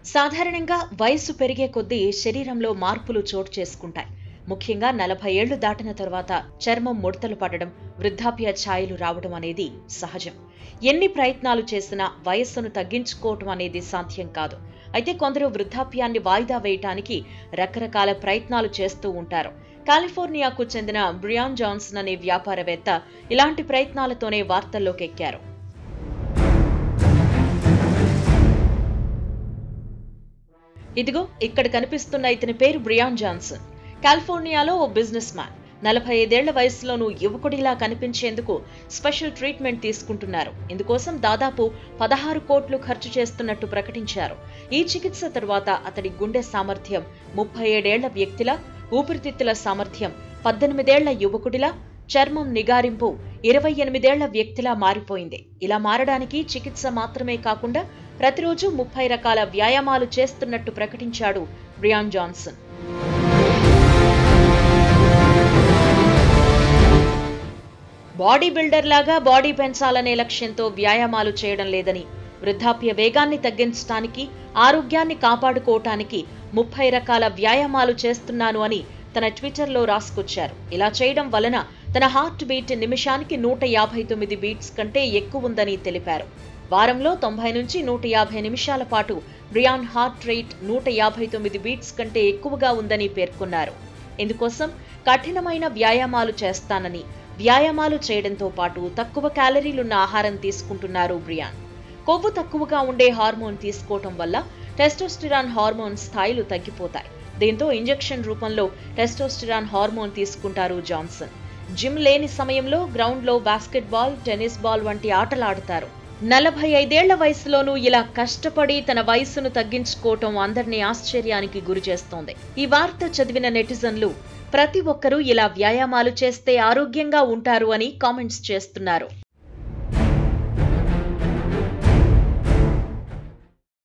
సాధారణంగా వయస్సు పెరిగే కొద్దీ శరీరంలో మార్పులు చోటు చేసుకుంటాయి ముఖ్యంగా నలభై ఏళ్లు దాటిన తర్వాత చర్మం ముడతలు పడడం వృద్ధాప్య ఛాయలు రావడం అనేది సహజం ఎన్ని ప్రయత్నాలు చేసినా వయస్సును తగ్గించుకోవటం అనేది సాధ్యం కాదు అయితే కొందరు వృద్ధాప్యాన్ని వాయిదా వేయటానికి రకరకాల ప్రయత్నాలు చేస్తూ ఉంటారు కాలిఫోర్నియాకు చెందిన బ్రియాన్ జాన్సన్ అనే వ్యాపారవేత్త ఇలాంటి ప్రయత్నాలతోనే వార్తల్లోకి ఎక్కారు ఇదిగో ఇక్కడ కనిపిస్తున్న ఇతని పేరు బ్రియాన్ జాన్సన్ కాలిఫోర్నియాలో ఓ బిజినెస్ మ్యాన్ నలభై ఐదేళ్ల వయసులోనూ యువకుడిలా కనిపించేందుకు స్పెషల్ ట్రీట్మెంట్ తీసుకుంటున్నారు ఇందుకోసం దాదాపు పదహారు కోట్లు ఖర్చు చేస్తున్నట్టు ప్రకటించారు ఈ చికిత్స తర్వాత అతడి గుండె సామర్థ్యం ముప్పై ఏడేళ్ల వ్యక్తిలా ఊపిరితిత్తుల సామర్థ్యం పద్దెనిమిదేళ్ల యువకుడిలా చర్మం నిగారింపు ఇరవై ఎనిమిదేళ్ల వ్యక్తిలా మారిపోయింది ఇలా మారడానికి చికిత్స మాత్రమే కాకుండా ప్రతిరోజు ముప్పై రకాల వ్యాయామాలు చేస్తున్నట్టు ప్రకటించాడు బ్రియాన్ జాన్సన్ బాడీ బిల్డర్ లాగా బాడీ పెంచాలనే లక్ష్యంతో వ్యాయామాలు చేయడం లేదని వృద్ధాప్య వేగాన్ని తగ్గించడానికి ఆరోగ్యాన్ని కాపాడుకోవటానికి ముప్పై రకాల వ్యాయామాలు చేస్తున్నాను అని తన ట్విట్టర్లో రాసుకొచ్చారు ఇలా చేయడం వలన తన హార్ట్ బీట్ నిమిషానికి నూట యాభై తొమ్మిది బీట్స్ కంటే ఎక్కువ ఉందని తెలిపారు వారంలో తొంభై నుంచి నూట యాభై నిమిషాల పాటు బ్రియాన్ హార్ట్ రేట్ నూట యాభై తొమ్మిది బీట్స్ కంటే ఎక్కువగా ఉందని పేర్కొన్నారు ఇందుకోసం కఠినమైన వ్యాయామాలు చేస్తానని వ్యాయామాలు చేయడంతో పాటు తక్కువ క్యాలరీలున్న ఆహారం తీసుకుంటున్నారు బ్రియాన్ కొవ్వు తక్కువగా ఉండే హార్మోన్ తీసుకోవటం వల్ల టెస్టోస్టిరాన్ హార్మోన్ స్థాయిలు తగ్గిపోతాయి దీంతో ఇంజెక్షన్ రూపంలో టెస్టోస్టిరాన్ హార్మోన్ తీసుకుంటారు జాన్సన్ జిమ్ లేని సమయంలో గ్రౌండ్లో బాస్కెట్బాల్ టెన్నిస్ బాల్ వంటి ఆటలు ఆడుతారు నలభై ఐదేళ్ల వయసులోనూ ఇలా కష్టపడి తన వయసును తగ్గించుకోవటం అందరినీ ఆశ్చర్యానికి గురి చేస్తోంది ఈ వార్త చదివిన నెటిజన్లు ప్రతి ఒక్కరూ ఇలా వ్యాయామాలు చేస్తే ఆరోగ్యంగా ఉంటారు అని కామెంట్స్ చేస్తున్నారు